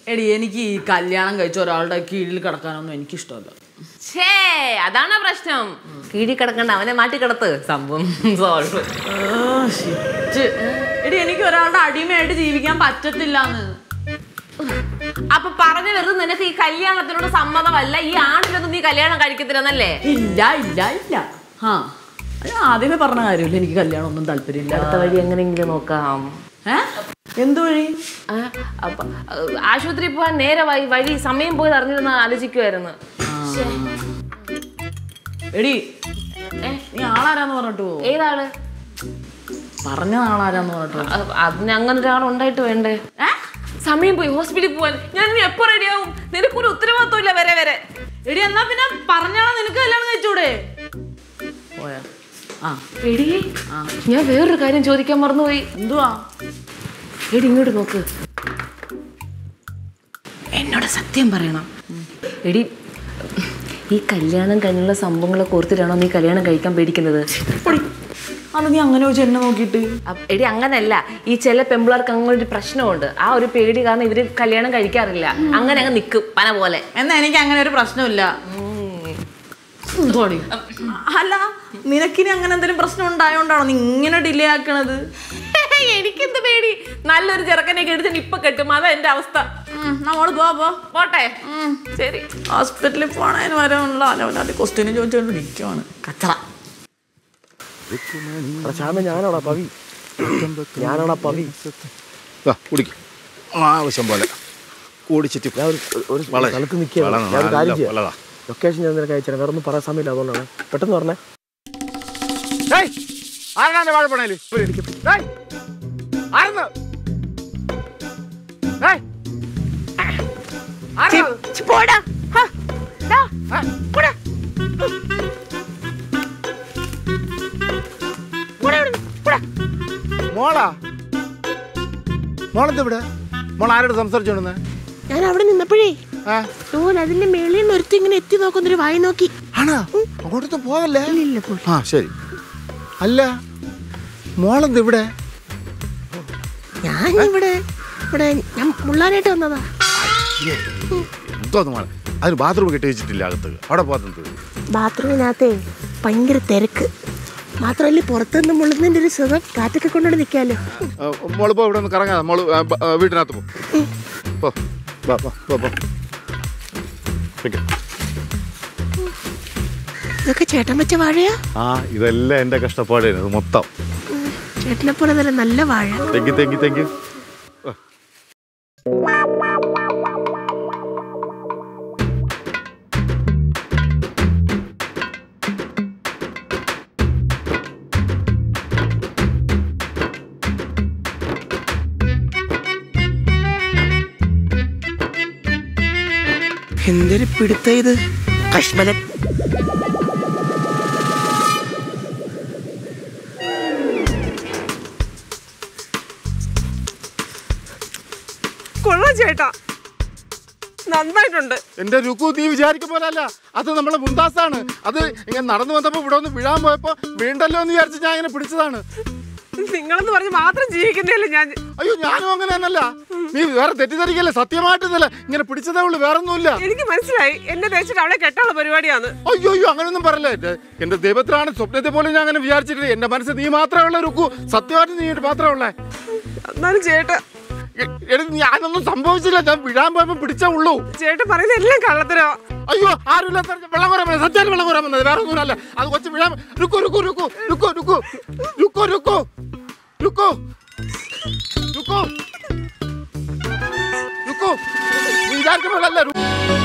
എടി എനിക്ക് ഈ കല്യാണം കഴിച്ച ഒരാളുടെ കീഴിൽ കിടക്കാനൊന്നും എനിക്കിഷ്ടമല്ല ഛേ അതാണ് പ്രശ്നം കീഴി കിടക്കണ്ട അവനെ മാറ്റി കിടത്ത് സംഭവം സോൾവ് ആ, shit. എടി എനിക്ക് ഒരാളുടെ അടിമയായിട്ട് ജീവിക്കാൻ പറ്റത്തില്ലാന്ന് അപ്പൊ പറഞ്ഞു വരുന്നത് നിനക്ക് ഈ കല്യാണത്തിനോട് സമ്മതമല്ല ഈ ആണിലൊന്നും നീ കല്യാണം കഴിക്കത്തില്ലെന്നല്ലേ ഇല്ല ഇല്ല ഇല്ല ആ അത് ഞാൻ ആദ്യമേ പറഞ്ഞ കാര്യമില്ല എനിക്ക് കല്യാണം ഒന്നും താല്പര്യമില്ല അടുത്ത വഴി എങ്ങനെയെങ്കിലും നോക്കാം ഏ എന്ത് വഴി ആ, അപ്പൊ ആ, ആശുപത്രി പോവാൻ നേരെ വഴി വഴി സമയം പോയി അറിഞ്ഞിരുന്ന ആലോചിക്കുമായിരുന്നു എടി ഏ, നീ ആളാരാന്ന് പറഞ്ഞിട്ട് പോ ഏതാള് പറഞ്ഞ ആളാരാന്ന് പറഞ്ഞിട്ട് പോ. അ- അതിന് അങ്ങനെ ഒരാൾ ഉണ്ടായിട്ട് വേണ്ടേ ഏ? സമയം പോയി ഹോസ്പിറ്റലിൽ പോവാൻ ഞാൻ ഇനി എപ്പോ റെഡിയാവും നിനക്കൊരു ഉത്തരവാദിത്വം ഇല്ല വരെ വരെ എടി എന്നാ പിന്നെ പറഞ്ഞാളെ നിനക്ക് കല്യാണം കഴിച്ചൂടെ പോയാ ആ എടി ഞാൻ വേറൊരു കാര്യം ചോദിക്കാൻ മറന്നുപോയി എന്തുവാ എടി ഇങ്ങോട്ട് നോക്ക് എന്നോട് സത്യം പറയണം എടി ഈ കല്യാണം കഴിഞ്ഞുള്ള സംഭവങ്ങളൊക്കെ ഓർത്തിട്ടാണോ നീ കല്യാണം കഴിക്കാൻ പേടിക്കുന്നത് പൊടി. അത് നീ അങ്ങനെ വെച്ച് എന്നെ നോക്കിയിട്ട് അപ്പ- എടി അങ്ങനല്ല ഈ ചില പെമ്പിളർക്ക് അങ്ങനെ ഒരു പ്രശ്നമുണ്ട് ആ ഒരു പേടി കാരണം ഇവര് കല്യാണം കഴിക്കാറില്ല അങ്ങനെ അങ്ങ് നിൽക്കും പന പോലെ എന്നാ എനിക്ക് അങ്ങനെ ഒരു പ്രശ്നമില്ല എന്തോടി അല്ല നിനക്കിനി അങ്ങനെ എന്തെങ്കിലും പ്രശ്നം ഉണ്ടായോണ്ടാണോ നീ ഇങ്ങനെ ഡിലേ ആക്കണത് എനിക്കെന്ത് പേടി നല്ലൊരു ചെറുക്കനെ കെടുത്തിട്ട് ഇപ്പൊ കെട്ടും അതാ എന്റെ അവസ്ഥ നമ്മോട് പോ പോ പോട്ടെ ശരി ഹോസ്പിറ്റലിൽ പോണതിന് വരാനുള്ള അലവലാതി ക്വസ്റ്റ്യനും ചോദിച്ചോണ്ട് ഇരിക്കുവാണ് കച്ചറ ശ്യാമ ഞാനാണോ പവി ഞാനാണോ പവി കുടിക്കും ആവശ്യം പോലെ കുടിച്ചിട്ട് ഞാൻ ഒരു ഒരു വളരെ, സ്ഥലത്ത് നിൽക്കുകയാണ് വളരെ ഞാൻ ഒരു കാര്യം നല്ല ചെയ്യാം നല്ലതാ. ലൊക്കേഷൻ ഞാൻ നിനക്ക് അയച്ചു വേറെ ഒന്നും പറയാൻ സമയമില്ല അതുകൊണ്ടാണ് പെട്ടെന്ന് പറഞ്ഞേ ഏയ്, ആരാണ് എന്റെ വാഴപ്പണയില് ഏയ്, ആരെന്ന്? ഏയ്, ആരാ അത്? ആ, പോടാ. പോടാ ഇവിടുന്ന്, പോടാ. മോളാ മോളെന്താ ഇവിടെ മോൾ ആരോട് സംസാരിച്ചോണ്ടെന്ന് ഞാൻ അവിടെ നിന്നപ്പോഴേ ആ ഓൻ അതിന്റെ മേളിൽ നിന്ന് ഒരുത്തി ഇങ്ങനെ എത്തി നോക്കുന്നൊരു വായി നോക്കി ആണോ അങ്ങോട്ടൊന്നും പോവല്ലേ ഇല്ല പോയി ആ ശരി അല്ല മോളെന്ത് ഇവിടെ ഞാൻ ഇവിടെ ഇവിടെ ഞാൻ മുള്ളാനായിട്ട് വന്നതാ എന്തോന്ന് മോളെ അതിന് ബാത്റൂം കെട്ടി വെച്ചിട്ടില്ല അകത്ത് അവിടെ പോകാത്തത് ബാത്റൂമിനകത്തെ ഭയങ്കര തിരക്ക് മാത്രമല്ല പുറത്തുനിന്ന് മുള്ളുന്നതിന്റെ ഒരു സുഖം കാറ്റൊക്കെ കൊണ്ടുകൊണ്ട് നിൽക്കാമല്ലോ മോള് പോ ഇവിടെ ഒന്ന് കറങ്ങാതെ മോള് ആ, ബ- ആ, വീട്ടിനകത്ത് പോ പോ വാ, പോ, പോ, പോ. വെക്ക്. ഇതൊക്കെ ചേട്ടൻ വെച്ച വാഴയാ ആ ഇതെല്ലാം എന്റെ കഷ്ടപ്പാടായിരുന്നു ഇത് മൊത്തം ചേട്ടനെ പോലെ നല്ല നല്ല വാഴ തെങ്കി തെങ്കി തെങ്കി എന്തൊരു പിടുത്ത ഇത് കശ്മലൻ കൊള്ളാം ചേട്ടാ നന്നായിട്ടുണ്ട് എന്റെ രുക്കു നീ വിചാരിക്കും പോലല്ല അത് നമ്മളെ മുന്താസാണ് അത് ഇങ്ങനെ നടന്നു വന്നപ്പോ ഇവിടെ ഒന്ന് വീഴാൻ പോയപ്പോ വീണ്ടല്ലോ എന്ന് വിചാരിച്ച് ഞാൻ ഇങ്ങനെ പിടിച്ചതാണ് നിങ്ങളെന്ന് പറഞ്ഞ് മാത്രം ജീവിക്കുന്നതല്ലേ ഞാൻ അയ്യോ ഞാനും അങ്ങനെ തന്നെയല്ല നീ വേറെ തെറ്റിദ്ധരിക്കല്ലേ സത്യമായിട്ട് ഇതല്ല ഇങ്ങനെ പിടിച്ചതേ ഉള്ളൂ വേറെ ഒന്നുമില്ല എനിക്ക് മനസ്സിലായി എന്നെ തേച്ചിട്ട് അവളെ കെട്ടാനുള്ള പരിപാടിയാണ് അയ്യോ അയ്യോ അങ്ങനെയൊന്നും പറയല്ലേ എന്റെ എന്റെ ദൈവത്തിലാണ് സ്വപ്നത്തെ പോലും ഞാൻ അങ്ങനെ വിചാരിച്ചിട്ടില്ല എന്റെ മനസ്സിൽ നീ മാത്രമേ ഉള്ള രുക്കു സത്യമായിട്ട് നീ മാത്രമേ ഉള്ളേ എന്നാലും ചേട്ടാ എ- എടി ഞാനൊന്നും സംഭവിച്ചില്ല ഞാൻ വിഴാൻ പോയപ്പോ പിടിച്ചേ ഉള്ളൂ ചേട്ടൻ പറയുന്നത് എല്ലാം കള്ളത്തരോ അയ്യോ ആരുമില്ലാത്ത വെള്ളം കോരാൻ വന്നത് സത്യം വെള്ളം കോരാൻ വന്നത് വേറെ ഒന്നുമല്ല അത് കൊച്ചു വിഴാൻ രുക്കു രുക്കു രുക്കു രുക്കു രുക്കു രുക്കു രുക്കു രുക്കു രുക്കു രുക്കു നീ വിചാരിക്കുമ്പോഴല്ല